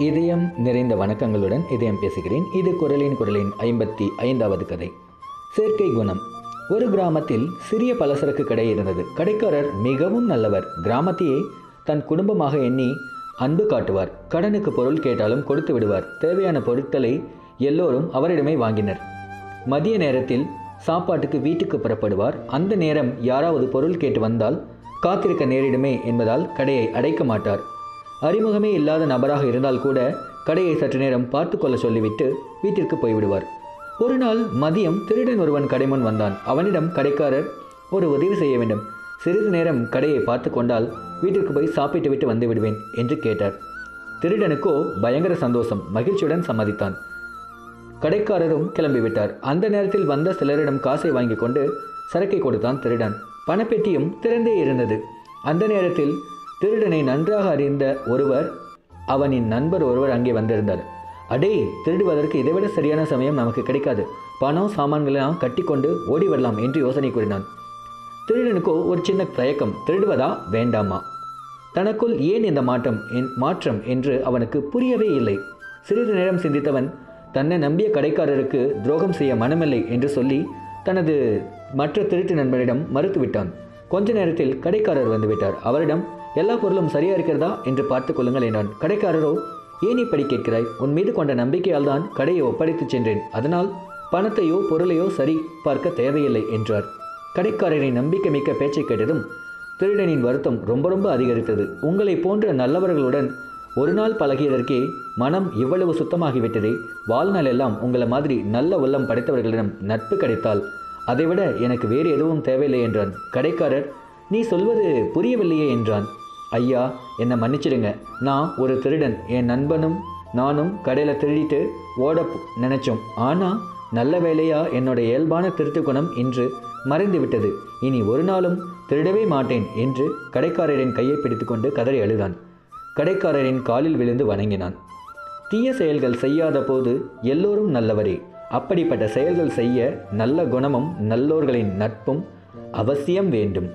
இதயம் நிறைந்த வணக்கங்களுடன் இதயம் பேசுகிறேன் இது குரலின் குரலின் ஐம்பத்தி ஐந்தாவது கதை சேர்க்கை குணம் ஒரு கிராமத்தில் சிறிய பலசரக்கு கடை இருந்தது கடைக்காரர் மிகவும் நல்லவர் கிராமத்தையே தன் குடும்பமாக எண்ணி அன்பு காட்டுவார் கடனுக்கு பொருள் கேட்டாலும் கொடுத்து விடுவார் தேவையான பொருட்களை எல்லோரும் அவரிடமே வாங்கினர் மதிய நேரத்தில் சாப்பாட்டுக்கு வீட்டுக்கு புறப்படுவார் அந்த நேரம் யாராவது பொருள் கேட்டு வந்தால் காத்திருக்க நேரிடுமே என்பதால் கடையை அடைக்க மாட்டார் அறிமுகமே இல்லாத நபராக இருந்தால் கூட கடையை சற்று நேரம் பார்த்து கொள்ள சொல்லிவிட்டு வீட்டிற்கு போய்விடுவார் ஒரு நாள் மதியம் திருடன் ஒருவன் கடைமுன் வந்தான் அவனிடம் கடைக்காரர் ஒரு உதவி செய்ய வேண்டும் சிறிது நேரம் கடையை பார்த்து கொண்டால் வீட்டிற்கு போய் சாப்பிட்டு விட்டு வந்து விடுவேன் என்று கேட்டார் திருடனுக்கோ பயங்கர சந்தோஷம் மகிழ்ச்சியுடன் சம்மதித்தான் கடைக்காரரும் கிளம்பிவிட்டார் அந்த நேரத்தில் வந்த சிலரிடம் காசை வாங்கி கொண்டு சரக்கை கொடுத்தான் திருடன் பணப்பெட்டியும் திறந்தே இருந்தது அந்த நேரத்தில் திருடனை நன்றாக அறிந்த ஒருவர் அவனின் நண்பர் ஒருவர் அங்கே வந்திருந்தார் அடே திருடுவதற்கு இதைவிட சரியான சமயம் நமக்கு கிடைக்காது பணம் சாமான்களெல்லாம் கட்டிக்கொண்டு ஓடி வரலாம் என்று யோசனை கூறினான் திருடனுக்கோ ஒரு சின்ன தயக்கம் திருடுவதா வேண்டாமா தனக்குள் ஏன் இந்த மாற்றம் என் மாற்றம் என்று அவனுக்கு புரியவே இல்லை சிறிது நேரம் சிந்தித்தவன் தன்னை நம்பிய கடைக்காரருக்கு துரோகம் செய்ய மனமில்லை என்று சொல்லி தனது மற்ற திருட்டு நண்பனிடம் மறுத்துவிட்டான் கொஞ்ச நேரத்தில் கடைக்காரர் வந்துவிட்டார் அவரிடம் எல்லா பொருளும் சரியா இருக்கிறதா என்று பார்த்து கொள்ளுங்கள் என்றான் கடைக்காரரோ ஏன் இப்படி கேட்கிறாய் உன் மீது கொண்ட நம்பிக்கையால் தான் கடையை ஒப்படைத்துச் சென்றேன் அதனால் பணத்தையோ பொருளையோ சரி பார்க்க தேவையில்லை என்றார் கடைக்காரரின் நம்பிக்கை மிக்க பேச்சை கேட்டதும் திருடனின் வருத்தம் ரொம்ப ரொம்ப அதிகரித்தது உங்களை போன்ற நல்லவர்களுடன் ஒரு நாள் பழகியதற்கே மனம் இவ்வளவு சுத்தமாகிவிட்டதே வாழ்நாள் எல்லாம் உங்களை மாதிரி நல்ல உள்ளம் படைத்தவர்களிடம் நட்பு கிடைத்தால் அதைவிட எனக்கு வேறு எதுவும் தேவையில்லை என்றான் கடைக்காரர் நீ சொல்வது புரியவில்லையே என்றான் ஐயா என்னை மன்னிச்சிடுங்க நான் ஒரு திருடன் என் நண்பனும் நானும் கடையில் திருடிட்டு ஓட நினைச்சோம் ஆனால் நல்ல வேலையா என்னோட இயல்பான திருட்டு குணம் இன்று மறைந்து விட்டது இனி ஒரு நாளும் திருடவே மாட்டேன் என்று கடைக்காரரின் கையை பிடித்துக்கொண்டு கதறி அழுதான் கடைக்காரரின் காலில் விழுந்து வணங்கினான் தீய செயல்கள் செய்யாத போது எல்லோரும் நல்லவரே அப்படிப்பட்ட செயல்கள் செய்ய நல்ல குணமும் நல்லோர்களின் நட்பும் அவசியம் வேண்டும்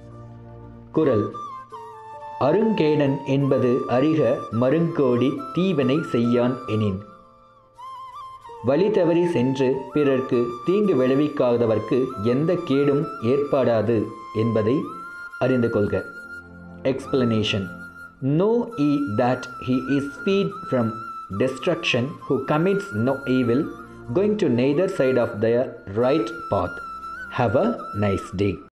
குரல் அருங்கேடன் என்பது அறிக மருங்கோடி தீவனை செய்யான் எனின் வழி தவறி சென்று பிறர்க்கு தீங்கு விளைவிக்காதவர்க்கு எந்த கேடும் ஏற்படாது என்பதை அறிந்து கொள்க explanation know ye that he is speed from destruction who commits no evil going to neither side of the right path have a nice day